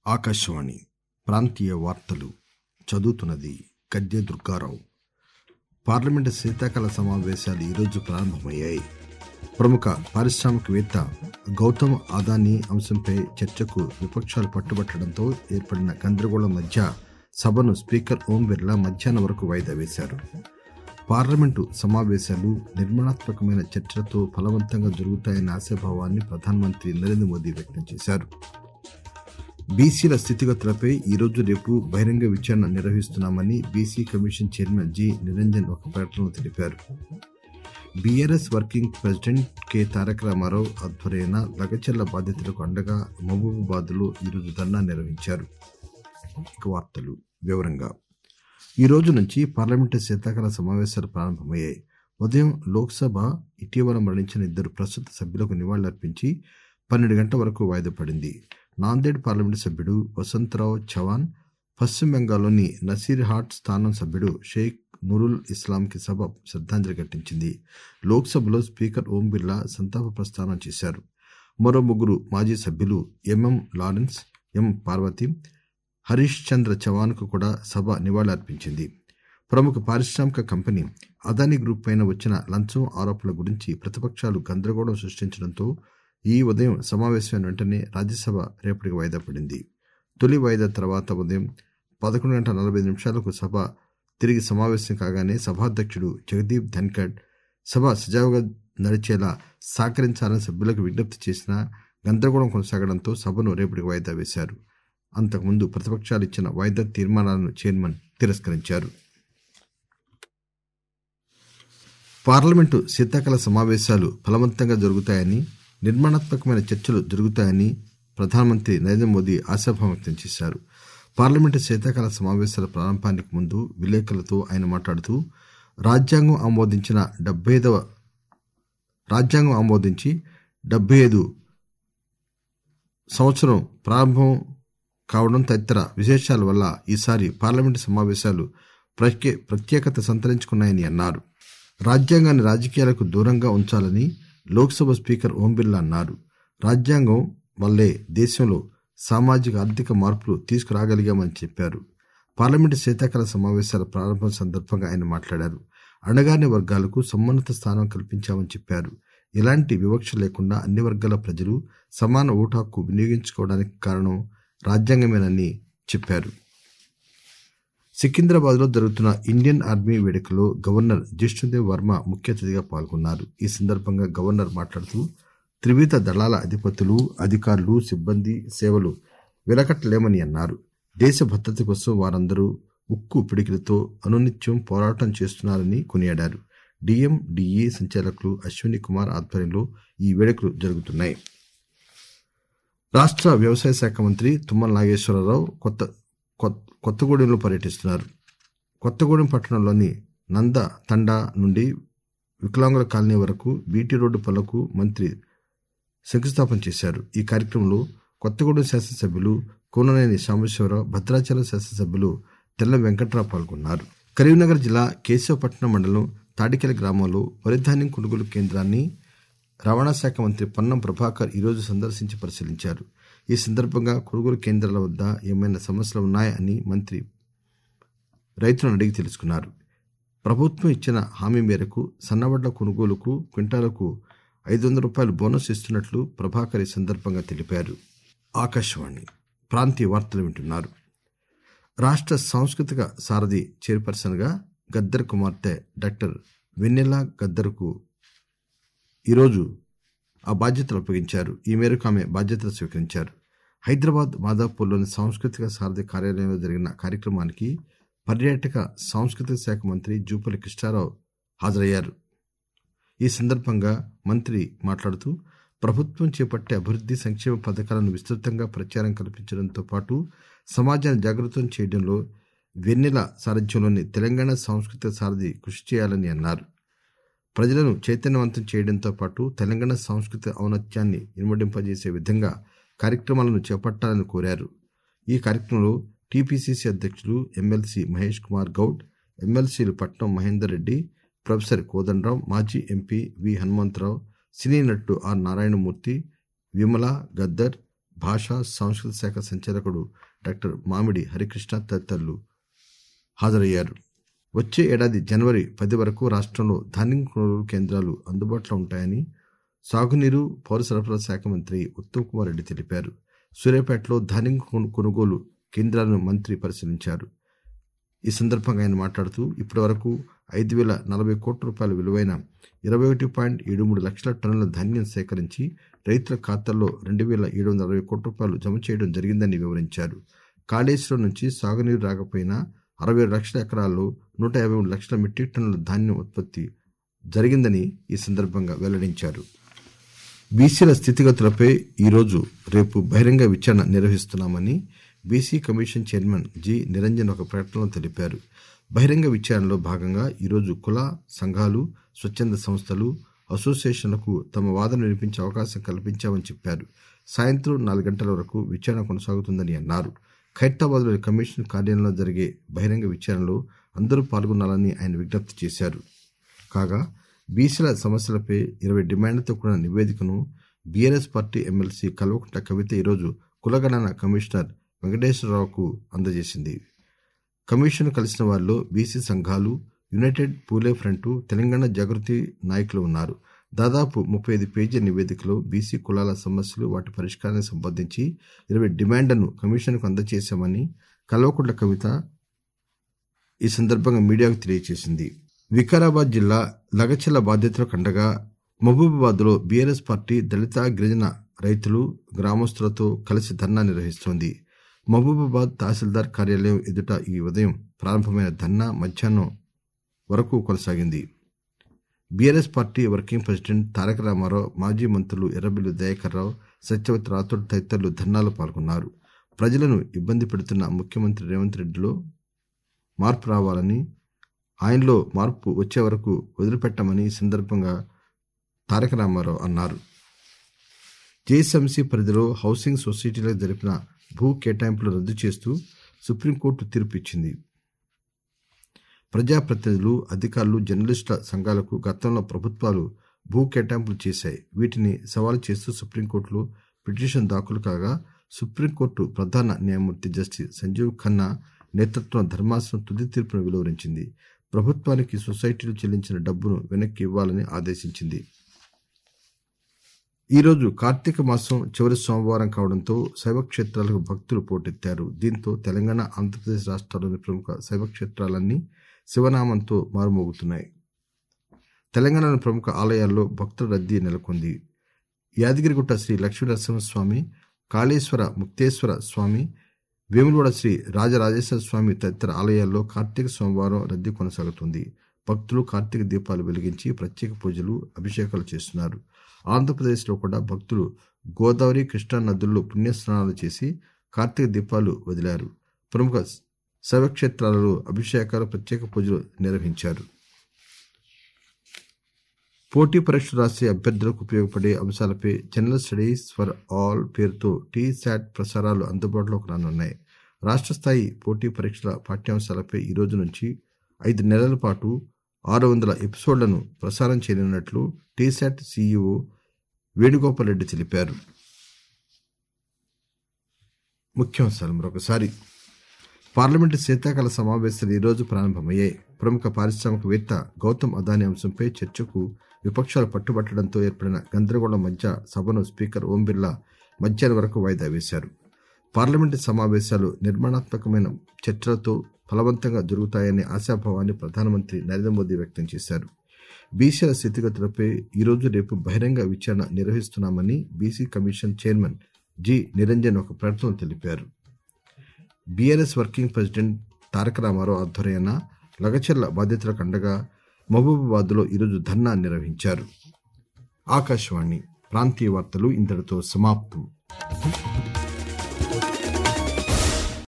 ఆకాశవాణి ప్రాంతీయ వార్తలు చదువుతున్నది గద్దె దుర్గారావు పార్లమెంటు శీతాకాల సమావేశాలు ఈరోజు ప్రారంభమయ్యాయి ప్రముఖ పారిశ్రామికవేత్త గౌతమ్ అదానీ అంశంపై చర్చకు విపక్షాలు పట్టుబట్టడంతో ఏర్పడిన గందరగోళం మధ్య సభను స్పీకర్ ఓం బిర్లా మధ్యాహ్నం వరకు వాయిదా వేశారు పార్లమెంటు సమావేశాలు నిర్మాణాత్మకమైన చర్చలతో ఫలవంతంగా జరుగుతాయన్న ఆశాభావాన్ని ప్రధానమంత్రి నరేంద్ర మోదీ వ్యక్తం చేశారు బీసీల స్థితిగతులపై ఈరోజు రేపు బహిరంగ విచారణ నిర్వహిస్తున్నామని BC commission chairman G Niranjan ఒక ప్రకటనలో తెలిపారు BRS working president K Taraka Ramarao ఆధ్వర్యాన లగచర్ల బాధితులకు అండగా మహబూబాబాద్ లో ఈరోజు ధర్నా నిర్వహించారు ఇక వార్తలు వివరంగా ఈ రోజు నుంచి పార్లమెంటు శీతాకాల సమావేశాలు ప్రారంభమయ్యాయి ఉదయం లోక్సభ ఇటీవల మరణించిన ఇద్దరు ప్రస్తుత సభ్యులకు నివాళులర్పించి పన్నెండు గంటల వరకు వాయిదా పడింది నాందేడ్ పార్లమెంటు సభ్యుడు వసంతరావు చవాన్ పశ్చిమ బెంగాల్లోని నసీర్హాట్ స్థానం సభ్యుడు షేక్ నూరుల్ ఇస్లాంకి సభ శ్రద్దాంజలి ఘటించింది లోక్సభలో స్పీకర్ ఓం బిర్లా సంతాప ప్రస్థానం చేశారు మరో ముగ్గురు మాజీ సభ్యులు ఎంఎం లారెన్స్ ఎం పార్వతి హరీష్ చంద్ర చవాన్ కు కూడా సభ నివాళులర్పించింది ప్రముఖ పారిశ్రామిక కంపెనీ అదానీ గ్రూప్ పైన వచ్చిన లంచం ఆరోపణల గురించి ప్రతిపక్షాలు గందరగోళం సృష్టించడంతో ఈ ఉదయం సమావేశమైన వెంటనే రాజ్యసభ రేపటికి వాయిదా పడింది తొలి వాయిదా తర్వాత ఉదయం పదకొండు గంటల నలభై నిమిషాలకు సభ తిరిగి సమావేశం కాగానే సభాధ్యక్షుడు జగదీప్ ధన్కడ్ సభ సజావుగా నడిచేలా సహకరించాలని సభ్యులకు విజ్ఞప్తి చేసినా గందరగోళం కొనసాగడంతో సభను రేపటికి వాయిదా వేశారు అంతకుముందు ప్రతిపక్షాలు ఇచ్చిన వాయిదా తీర్మానాలను చైర్మన్ తిరస్కరించారు పార్లమెంటు శీతాకాల సమావేశాలు ఫలవంతంగా జరుగుతాయని నిర్మాణాత్మకమైన చర్చలు జరుగుతాయని ప్రధానమంత్రి నరేంద్ర మోదీ ఆశాభావం వ్యక్తం చేశారు పార్లమెంటు శీతాకాల సమావేశాల ప్రారంభానికి ముందు విలేకరులతో ఆయన మాట్లాడుతూ రాజ్యాంగం ఆమోదించిన డెబ్బై ఐదవ రాజ్యాంగం ఆమోదించి డెబ్బై ఐదు సంవత్సరం ప్రారంభం కావడం తదితర విశేషాల వల్ల ఈసారి పార్లమెంటు సమావేశాలు ప్రత్యే ప్రత్యేకత సంతరించుకున్నాయని అన్నారు రాజ్యాంగాన్ని రాజకీయాలకు దూరంగా ఉంచాలని లోక్సభ స్పీకర్ ఓం బిర్లా అన్నారు రాజ్యాంగం వల్లే దేశంలో సామాజిక ఆర్థిక మార్పులు తీసుకురాగలిగామని చెప్పారు పార్లమెంటు శీతాకాల సమావేశాల ప్రారంభం సందర్భంగా ఆయన మాట్లాడారు అణగారిన వర్గాలకు సమున్నత స్థానం కల్పించామని చెప్పారు ఎలాంటి వివక్ష లేకుండా అన్ని వర్గాల ప్రజలు సమాన ఓటు హక్కు వినియోగించుకోవడానికి కారణం రాజ్యాంగమేనని చెప్పారు సికింద్రాబాద్ లో జరుగుతున్న ఇండియన్ ఆర్మీ వేడుకలో గవర్నర్ జిష్ణుదేవ్ వర్మ ముఖ్య అతిథిగా పాల్గొన్నారు ఈ సందర్భంగా గవర్నర్ మాట్లాడుతూ త్రివిధ దళాల అధిపతులు అధికారులు సిబ్బంది సేవలు వెలకట్టలేమని అన్నారు దేశ భద్రత కోసం వారందరూ ఉక్కు పిడికిలతో అనునిత్యం పోరాటం చేస్తున్నారని కొనియాడారు డిఎం డిఈ సంచాలకులు అశ్విని కుమార్ ఆధ్వర్యంలో ఈ వేడుకలు జరుగుతున్నాయి రాష్ట్ర వ్యవసాయ శాఖ మంత్రి తుమ్మల నాగేశ్వరరావు కొత్త కొత్తగూడెంలో పర్యటిస్తున్నారు కొత్తగూడెం పట్టణంలోని నంద తండా నుండి వికలాంగుల కాలనీ వరకు బీటీ రోడ్డు పనులకు మంత్రి శంకుస్థాపన చేశారు ఈ కార్యక్రమంలో కొత్తగూడెం శాసనసభ్యులు కూననేని సాంబశివరావు భద్రాచలం శాసనసభ్యులు తెల్ల వెంకట్రావు పాల్గొన్నారు కరీంనగర్ జిల్లా కేశవపట్నం మండలం తాడికెల గ్రామంలో వరిధాన్యం కొనుగోలు కేంద్రాన్ని రవాణా శాఖ మంత్రి పొన్నం ప్రభాకర్ ఈరోజు సందర్శించి పరిశీలించారు ఈ సందర్భంగా కొనుగోలు కేంద్రాల వద్ద ఏమైనా సమస్యలు ఉన్నాయా అని మంత్రి రైతులను అడిగి తెలుసుకున్నారు ప్రభుత్వం ఇచ్చిన హామీ మేరకు సన్నవడ్ల కొనుగోలుకు క్వింటాలకు ఐదు వందల రూపాయలు బోనస్ ఇస్తున్నట్లు ప్రభాకర్ ఈ సందర్భంగా తెలిపారు ఆకాశవాణి ప్రాంతీయ వార్తలు వింటున్నారు రాష్ట్ర సాంస్కృతిక సారథి చైర్పర్సన్ గా గద్దర్ కుమార్తె డాక్టర్ వెన్నెల గద్దర్కు ఈరోజు ఆ బాధ్యతలు అప్పగించారు ఈ మేరకు ఆమె బాధ్యతలు స్వీకరించారు హైదరాబాద్ మాదాపూర్లోని సాంస్కృతిక సారథి కార్యాలయంలో జరిగిన కార్యక్రమానికి పర్యాటక సాంస్కృతిక శాఖ మంత్రి జూపల్లి కృష్ణారావు హాజరయ్యారు ఈ సందర్భంగా మంత్రి మాట్లాడుతూ ప్రభుత్వం చేపట్టే అభివృద్ధి సంక్షేమ పథకాలను విస్తృతంగా ప్రచారం కల్పించడంతో పాటు సమాజాన్ని జాగృతం చేయడంలో వెన్నెల సారథ్యంలోని తెలంగాణ సాంస్కృతిక సారథి కృషి చేయాలని అన్నారు ప్రజలను చైతన్యవంతం చేయడంతో పాటు తెలంగాణ సాంస్కృతిక ఔన్నత్యాన్ని ఇనుమడింపజేసే విధంగా కార్యక్రమాలను చేపట్టాలని కోరారు ఈ కార్యక్రమంలో టీపీసీసీ అధ్యక్షులు ఎమ్మెల్సీ మహేష్ కుమార్ గౌడ్ ఎమ్మెల్సీలు పట్నం మహేందర్ రెడ్డి ప్రొఫెసర్ కోదండరాం మాజీ ఎంపీ వి హనుమంతరావు సినీ నటుడు ఆర్ నారాయణమూర్తి విమల గద్దర్ భాషా సాంస్కృతిక శాఖ సంచాలకుడు డాక్టర్ మామిడి హరికృష్ణ తదితరులు హాజరయ్యారు వచ్చే ఏడాది జనవరి పది వరకు రాష్ట్రంలో ధాన్యం కొనుగోలు కేంద్రాలు అందుబాటులో ఉంటాయని సాగునీరు పౌర సరఫరా శాఖ మంత్రి ఉత్తమ్ కుమార్ రెడ్డి తెలిపారు సూర్యాపేటలో ధాన్యం కొను- కొనుగోలు కేంద్రాలను మంత్రి పరిశీలించారు ఈ సందర్భంగా ఆయన మాట్లాడుతూ ఇప్పటి వరకు ఐదు వేల నలభై కోట్ల రూపాయల విలువైన ఇరవై ఒకటి పాయింట్ ఏడు మూడు లక్షల టన్నుల ధాన్యం సేకరించి రైతుల ఖాతాల్లో రెండు వేల ఏడు వందల అరవై కోట్ల రూపాయలు జమ చేయడం జరిగిందని వివరించారు కాళేశ్వరం నుంచి సాగునీరు రాకపోయినా అరవై లక్షల ఎకరాల్లో నూట యాభై మూడు లక్షల మెట్రిక్ టన్నుల ధాన్యం ఉత్పత్తి జరిగిందని ఈ సందర్భంగా వెల్లడించారు బీసీల స్థితిగతులపై ఈరోజు రేపు బహిరంగ విచారణ నిర్వహిస్తున్నామని BC commission chairman G Niranjan ఒక ప్రకటనలో తెలిపారు బహిరంగ విచారణలో భాగంగా ఈరోజు కుల సంఘాలు స్వచ్ఛంద సంస్థలు అసోసియేషన్లకు తమ వాదన వినిపించే అవకాశం కల్పించామని చెప్పారు సాయంత్రం నాలుగు గంటల వరకు విచారణ కొనసాగుతుందని అన్నారు ఖైరతాబాద్లోని కమిషన్ కార్యాలయంలో జరిగే బహిరంగ విచారణలో అందరూ పాల్గొనాలని ఆయన విజ్ఞప్తి చేశారు కాగా బీసీల సమస్యలపై ఇరవై డిమాండ్లతో కూడిన నివేదికను BRS party MLC Kalvakuntla Kavitha ఈరోజు కులగణన కమిషనర్ వెంకటేశ్వరరావుకు అందజేసింది కమిషన్ కలిసిన వారిలో బీసీ సంఘాలు యునైటెడ్ పూలే ఫ్రంట్ తెలంగాణ జాగృతి నాయకులు ఉన్నారు దాదాపు ముప్పై ఐదు పేజీల నివేదికలో బీసీ కులాల సమస్యలు వాటి పరిష్కారానికి సంబంధించి ఇరవై డిమాండ్లను కమిషన్కు అందజేశామని కల్వకుంట్ల కవిత ఈ సందర్భంగా మీడియాకు తెలియజేసింది వికారాబాద్ జిల్లా లగచెల్ల బాధితులకు అండగా మహబూబాబాద్ లో బీఆర్ఎస్ పార్టీ దళిత గిరిజన రైతులు గ్రామస్తులతో కలిసి ధర్నా నిర్వహిస్తోంది మహబూబాబాద్ తహసీల్దార్ కార్యాలయం ఎదుట ఈ ఉదయం ప్రారంభమైన ధర్నా మధ్యాహ్నం వరకు కొనసాగింది BRS party working president Taraka Ramarao మాజీ మంత్రులు ఎర్రబెల్లి దయాకర్ రావు సత్యవతి రాథోడ్ తదితరులు ధర్నాలో పాల్గొన్నారు ప్రజలను ఇబ్బంది పెడుతున్న ముఖ్యమంత్రి రేవంత్ రెడ్డిలో మార్పు రావాలని ఆయనలో మార్పు వచ్చే వరకు వదిలిపెట్టమని ఈ సందర్భంగా తారక రామారావు అన్నారు జేఎస్ఎంసీ పరిధిలో హౌసింగ్ సొసైటీలకు జరిపిన భూ కేటాయింపులు రద్దు చేస్తూ సుప్రీంకోర్టు తీర్పు ఇచ్చింది ప్రజాప్రతినిధులు అధికారులు జర్నలిస్టుల సంఘాలకు గతంలో ప్రభుత్వాలు భూ కేటాయింపులు చేశాయి వీటిని సవాలు చేస్తూ సుప్రీంకోర్టులో పిటిషన్ దాఖలు కాగా సుప్రీంకోర్టు ప్రధాన న్యాయమూర్తి జస్టిస్ సంజీవ్ ఖన్నా నేతృత్వంలో ధర్మాసనం తుది తీర్పును వెలువరించింది ప్రభుత్వానికి సొసైటీలు చెల్లించిన డబ్బును వెనక్కి ఇవ్వాలని ఆదేశించింది ఈరోజు కార్తీక మాసం చివరి సోమవారం కావడంతో శైవక్షేత్రాలకు భక్తులు పోటెత్తారు దీంతో తెలంగాణ ఆంధ్రప్రదేశ్ రాష్ట్రాల్లోని ప్రముఖ శైవక్షేత్రాలన్నీ శివనామంతో మారుమోగుతున్నాయి తెలంగాణలోని ప్రముఖ ఆలయాల్లో భక్తుల రద్దీ నెలకొంది యాదగిరిగుట్ట శ్రీ లక్ష్మీ నరసింహస్వామి కాళేశ్వర ముక్తేశ్వర స్వామి వేములవాడ శ్రీ రాజరాజేశ్వర స్వామి తదితర ఆలయాల్లో కార్తీక సోమవారం రద్దీ కొనసాగుతుంది భక్తులు కార్తీక దీపాలు వెలిగించి ప్రత్యేక పూజలు అభిషేకాలు చేస్తున్నారు ఆంధ్రప్రదేశ్లో కూడా భక్తులు గోదావరి కృష్ణా నదుల్లో పుణ్యస్నానాలు చేసి కార్తీక దీపాలు వదిలారు ప్రముఖ శైవక్షేత్రాలలో అభిషేకాలు ప్రత్యేక పూజలు నిర్వహించారు పోటీ పరీక్షలు రాసే అభ్యర్థులకు ఉపయోగపడే అంశాలపై జనరల్ స్టడీస్ ఫర్ ఆల్ పేరుతో టీ శాట్ ప్రసారాలు అందుబాటులోకి రానున్నాయి రాష్ట్ర స్థాయి పోటీ పరీక్షల పాఠ్యాంశాలపై ఈ రోజు నుంచి ఐదు నెలల పాటు ఆరు వందల ఎపిసోడ్లను ప్రసారం చేయనున్నట్లు టీశాట్ సీఈఓ వేణుగోపాల్ రెడ్డి తెలిపారు ముఖ్యాంశాలు మరొకసారి పార్లమెంటు శీతాకాల సమావేశాలు ఈ రోజు ప్రారంభమయ్యాయి ప్రముఖ పారిశ్రామికవేత్త గౌతమ్ అదానీ అంశంపై చర్చకు విపక్షాలు పట్టుబట్టడంతో ఏర్పడిన గందరగోళం మధ్య సభను స్పీకర్ ఓం బిర్లా మధ్యాహ్నం వరకు వాయిదా వేశారు పార్లమెంటు సమావేశాలు నిర్మాణాత్మకమైన చర్చలతో ఫలవంతంగా జరుగుతాయనే ఆశాభావాన్ని ప్రధానమంత్రి నరేంద్ర మోదీ వ్యక్తం చేశారు బీసీల స్థితిగతులపై ఈరోజు రేపు బహిరంగ విచారణ నిర్వహిస్తున్నామని BC commission chairman G Niranjan ఒక ప్రకటనలో తెలిపారు BRS working president Taraka Ramarao ఆధ్వర్యాన లగచర్ల బాధితులకు అండగా మహబూబాబాద్లో ఈరోజు ధర్నా నిర్వహించారు ఆకాశవాణి ప్రాంతీయ వార్తలు ఇంతటితో సమాప్తం